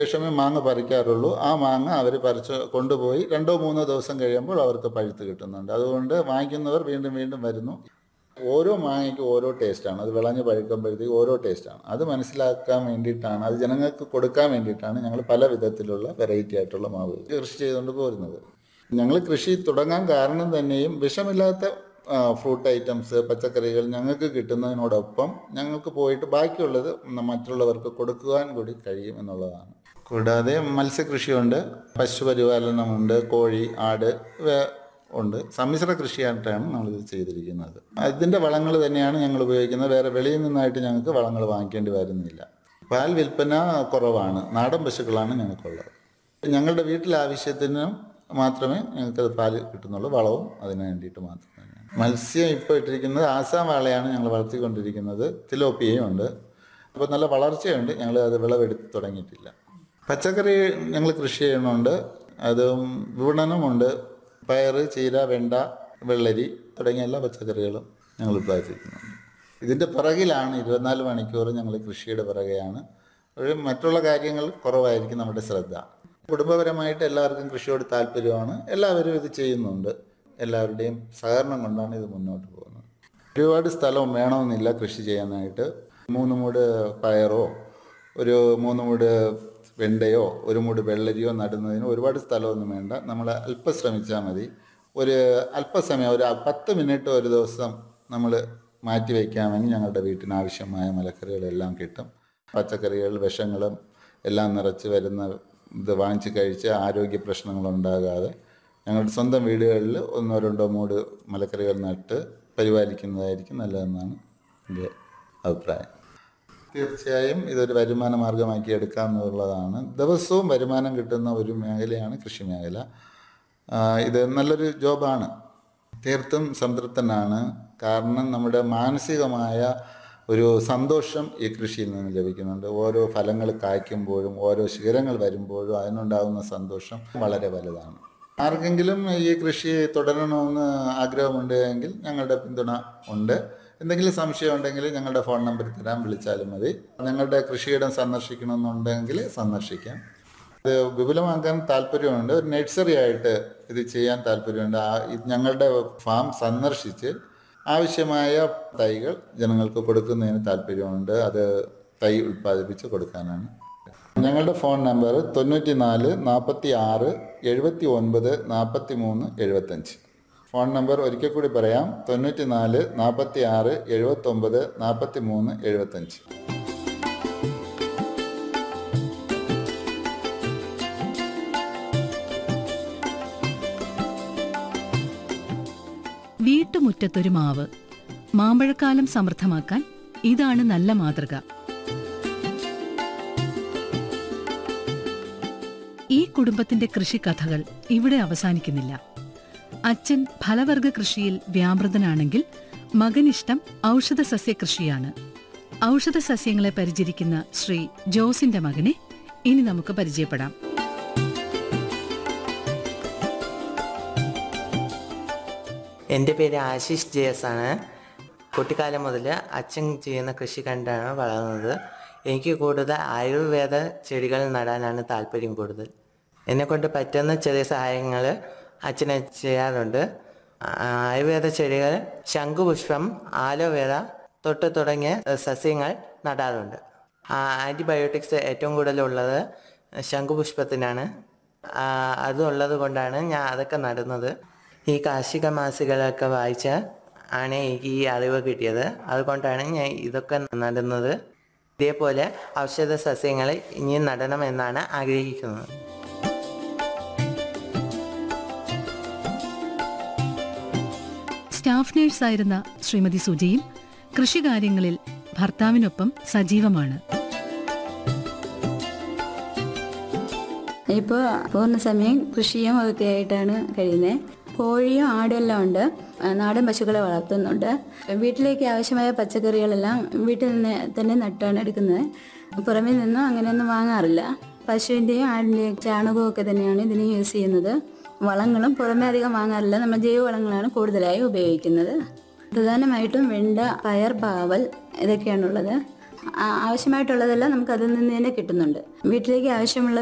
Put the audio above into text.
ശേഷമേ മാങ്ങ പറിക്കാറുള്ളൂ ആ മാങ്ങ അവർ പറിച്ച് കൊണ്ടുപോയി രണ്ടോ മൂന്നോ ദിവസം കഴിയുമ്പോൾ അവർക്ക് പഴുത്ത് കിട്ടുന്നുണ്ട് അതുകൊണ്ട് വാങ്ങിക്കുന്നവർ വീണ്ടും വീണ്ടും വരുന്നു ഓരോ മാങ്ങയ്ക്കും ഓരോ ടേസ്റ്റാണ് അത് വിളഞ്ഞ് പഴുക്കുമ്പോഴത്തേക്ക് ഓരോ ടേസ്റ്റാണ് അത് മനസ്സിലാക്കാൻ വേണ്ടിയിട്ടാണ് അത് ജനങ്ങൾക്ക് കൊടുക്കാൻ വേണ്ടിയിട്ടാണ് ഞങ്ങൾ പല വിധത്തിലുള്ള വെറൈറ്റി ആയിട്ടുള്ള മാവ് കൃഷി ചെയ്തുകൊണ്ട് പോരുന്നത് ഞങ്ങൾ കൃഷി തുടങ്ങാൻ കാരണം തന്നെയും വിഷമില്ലാത്ത ഫ്രൂട്ട് ഐറ്റംസ് പച്ചക്കറികൾ ഞങ്ങൾക്ക് കിട്ടുന്നതിനോടൊപ്പം ഞങ്ങൾക്ക് പോയിട്ട് ബാക്കിയുള്ളത് മറ്റുള്ളവർക്ക് കൊടുക്കുവാൻ കൂടി കഴിയും എന്നുള്ളതാണ് കൂടാതെ മത്സ്യകൃഷിയുണ്ട് പശുപരിപാലനമുണ്ട് കോഴി ആട് ഇവ ഉണ്ട് സമ്മിശ്ര കൃഷിയായിട്ടാണ് നമ്മളിത് ചെയ്തിരിക്കുന്നത് അതിൻ്റെ വളങ്ങൾ തന്നെയാണ് ഞങ്ങൾ ഉപയോഗിക്കുന്നത് വേറെ വെളിയിൽ നിന്നായിട്ട് ഞങ്ങൾക്ക് വളങ്ങൾ വാങ്ങിക്കേണ്ടി വരുന്നില്ല പാൽ വിൽപ്പന കുറവാണ് നാടൻ പശുക്കളാണ് ഞങ്ങൾക്കുള്ളത് ഞങ്ങളുടെ വീട്ടിലെ ആവശ്യത്തിന് മാത്രമേ ഞങ്ങൾക്ക് പാല് കിട്ടുന്നുള്ളൂ വളവും അതിന് വേണ്ടിയിട്ട് മാത്രമേ മത്സ്യം ഇപ്പോൾ ഇട്ടിരിക്കുന്നത് ആസാം വാളയാണ് ഞങ്ങൾ വളർത്തിക്കൊണ്ടിരിക്കുന്നത് തിലോപ്പിയയും ഉണ്ട് അപ്പോൾ നല്ല വളർച്ചയുണ്ട് ഞങ്ങൾ അത് വിളവെടുത്ത് തുടങ്ങിയിട്ടില്ല പച്ചക്കറി ഞങ്ങൾ കൃഷി ചെയ്യുന്നുണ്ട് അതും വിപണനമുണ്ട് പയറ് ചീര വെണ്ട വെള്ളരി തുടങ്ങിയ എല്ലാ പച്ചക്കറികളും ഞങ്ങൾ ഉത്പാദിപ്പിക്കുന്നുണ്ട് ഇതിൻ്റെ പിറകിലാണ് ഇരുപത്തിനാല് മണിക്കൂർ ഞങ്ങൾ കൃഷിയുടെ പിറകെയാണ് ഒരു മറ്റുള്ള കാര്യങ്ങൾ കുറവായിരിക്കും നമ്മുടെ ശ്രദ്ധ കുടുംബപരമായിട്ട് എല്ലാവർക്കും കൃഷിയോട് താല്പര്യമാണ് എല്ലാവരും ഇത് ചെയ്യുന്നുണ്ട് എല്ലാവരുടെയും സഹകരണം കൊണ്ടാണ് ഇത് മുന്നോട്ട് പോകുന്നത് ഒരുപാട് സ്ഥലം വേണമെന്നില്ല കൃഷി ചെയ്യാനായിട്ട് മൂന്ന് മൂട് പയറോ ഒരു മൂന്ന് മൂട് വെണ്ടയോ ഒരു മൂട് വെള്ളരിയോ നടുന്നതിന് ഒരുപാട് സ്ഥലമൊന്നും വേണ്ട നമ്മൾ അല്പം ശ്രമിച്ചാൽ മതി ഒരു അല്പസമയം ഒരു പത്ത് മിനിറ്റ് ഒരു ദിവസം നമ്മൾ മാറ്റി വയ്ക്കാമെങ്കിൽ ഞങ്ങളുടെ വീട്ടിന് ആവശ്യമായ മലക്കറികളെല്ലാം കിട്ടും പച്ചക്കറികൾ വിഷങ്ങളും എല്ലാം നിറച്ച് വരുന്ന ഇത് വാങ്ങിച്ച് കഴിച്ച് ആരോഗ്യ പ്രശ്നങ്ങളുണ്ടാകാതെ ഞങ്ങളുടെ സ്വന്തം വീടുകളിൽ ഒന്നോ രണ്ടോ മൂട് മലക്കറികൾ നട്ട് പരിപാലിക്കുന്നതായിരിക്കും നല്ലതെന്നാണ് എൻ്റെ അഭിപ്രായം തീർച്ചയായും ഇതൊരു വരുമാന മാർഗമാക്കി എടുക്കാമെന്നുള്ളതാണ് ദിവസവും വരുമാനം കിട്ടുന്ന ഒരു മേഖലയാണ് കൃഷി മേഖല ആ, ഇത് നല്ലൊരു ജോബാണ് തീർത്തും സംതൃപ്തനാണ് കാരണം നമ്മുടെ മാനസികമായ ഒരു സന്തോഷം ഈ കൃഷിയിൽ നിന്ന് ലഭിക്കുന്നുണ്ട് ഓരോ ഫലങ്ങൾ കായ്ക്കുമ്പോഴും ഓരോ ശിഖരങ്ങൾ വരുമ്പോഴും അതിനുണ്ടാകുന്ന സന്തോഷം വളരെ വലുതാണ് ആർക്കെങ്കിലും ഈ കൃഷി തുടരണമെന്ന് ആഗ്രഹമുണ്ട് എങ്കിൽ ഞങ്ങളുടെ പിന്തുണ ഉണ്ട് എന്തെങ്കിലും സംശയം ഉണ്ടെങ്കിൽ ഞങ്ങളുടെ ഫോൺ നമ്പർ തരാൻ വിളിച്ചാലും മതി ഞങ്ങളുടെ കൃഷിയിടം സന്ദർശിക്കണമെന്നുണ്ടെങ്കിൽ സന്ദർശിക്കാം ഇത് വിപുലമാക്കാൻ താല്പര്യമുണ്ട് ഒരു നഴ്സറി ആയിട്ട് ഇത് ചെയ്യാൻ താല്പര്യമുണ്ട് ആ ഇത് ഞങ്ങളുടെ ഫാം സന്ദർശിച്ച് ആവശ്യമായ തൈകൾ ജനങ്ങൾക്ക് കൊടുക്കുന്നതിന് താല്പര്യമുണ്ട് അത് തൈ ഉൽപ്പാദിപ്പിച്ച് കൊടുക്കാനാണ് ഞങ്ങളുടെ ഫോൺ നമ്പർ തൊണ്ണൂറ്റി നാല് നാൽപ്പത്തി ആറ് എഴുപത്തി ഒൻപത് നാൽപ്പത്തി മൂന്ന് എഴുപത്തഞ്ച് ഫോൺ നമ്പർ ഒരിക്കൽ കൂടി പറയാം തൊണ്ണൂറ്റി നാല് നാൽപ്പത്തി ആറ് എഴുപത്തൊമ്പത് നാൽപ്പത്തി മൂന്ന് എഴുപത്തഞ്ച് വീട്ടുമുറ്റത്തൊരു മാവ് മാമ്പഴക്കാലം സമൃദ്ധമാക്കാൻ ഇതാണ് നല്ല മാതൃക ഈ കുടുംബത്തിന്റെ കൃഷിക്കഥകൾ ഇവിടെ അവസാനിക്കുന്നില്ല അച്ഛൻ ഫലവർഗ കൃഷിയിൽ വ്യാപൃതനാണെങ്കിൽ മകനിഷ്ടം ഔഷധ സസ്യകൃഷിയാണ് ഔഷധ സസ്യങ്ങളെ പരിചരിക്കുന്ന ശ്രീ ജോസിന്റെ മകനെ ഇനി നമുക്ക് പരിചയപ്പെടാം എൻ്റെ പേര് ആശിഷ് ജയസ് ആണ് കുട്ടിക്കാലം മുതൽ അച്ഛൻ ചെയ്യുന്ന കൃഷി കണ്ടാണ് വളർന്നത് എനിക്ക് കൂടുതൽ ആയുർവേദ ചെടികൾ നടാനാണ് താല്പര്യം കൂടുതൽ എന്നെക്കൊണ്ട് പറ്റുന്ന ചെറിയ സഹായങ്ങൾ അച്ഛനെ ചെയ്യാറുണ്ട് ആ- ആയുർവേദ ചെടികൾ ശംഖുപുഷ്പം ആലോവേറ തൊട്ട് തുടങ്ങിയ സസ്യങ്ങൾ നടാറുണ്ട് ആൻറ്റിബയോട്ടിക്സ് ഏറ്റവും കൂടുതലുള്ളത് ശംഖുപുഷ്പത്തിനാണ് ആ, അതുള്ളത് കൊണ്ടാണ് ഞാൻ അതൊക്കെ നടുന്നത് ഈ കാർഷിക മാസികകളൊക്കെ വായിച്ച ആണ് എനിക്ക് ഈ അറിവ് കിട്ടിയത് അതുകൊണ്ടാണ് ഞാൻ ഇതൊക്കെ നടുന്നത് ഇതേപോലെ ഔഷധ സസ്യങ്ങൾ ഇനിയും നടണമെന്നാണ് ആഗ്രഹിക്കുന്നത് സ്റ്റാഫ് നഴ്സായിരുന്ന ശ്രീമതി സുജയും കൃഷികാര്യങ്ങളിൽ ഭർത്താവിനൊപ്പം സജീവമാണ് ഇപ്പോൾ പൂർണ്ണസമയം കൃഷിയും ഒക്കെ ആയിട്ടാണ് കഴിയുന്നത് കോഴിയും ആടും എല്ലാം ഉണ്ട് ആ, നാടൻ പശുക്കളെ വളർത്തുന്നുണ്ട് വീട്ടിലേക്ക് ആവശ്യമായ പച്ചക്കറികളെല്ലാം വീട്ടിൽ നിന്ന് തന്നെ നട്ടാണ് എടുക്കുന്നത് പുറമേ നിന്നും അങ്ങനെയൊന്നും വാങ്ങാറില്ല പശുവിൻ്റെയും ആടിൻ്റെയും ചാണകവും ഒക്കെ തന്നെയാണ് ഇതിന് യൂസ് ചെയ്യുന്നത് വളങ്ങളും പുറമേ അധികം വാങ്ങാറില്ല നമ്മൾ ജൈവ വളങ്ങളാണ് കൂടുതലായി ഉപയോഗിക്കുന്നത് പ്രധാനമായിട്ടും വെണ്ട പയർ പാവൽ ഇതൊക്കെയാണുള്ളത് ആ- ആവശ്യമായിട്ടുള്ളതെല്ലാം നമുക്ക് അതിൽ നിന്ന് തന്നെ കിട്ടുന്നുണ്ട് വീട്ടിലേക്ക് ആവശ്യമുള്ള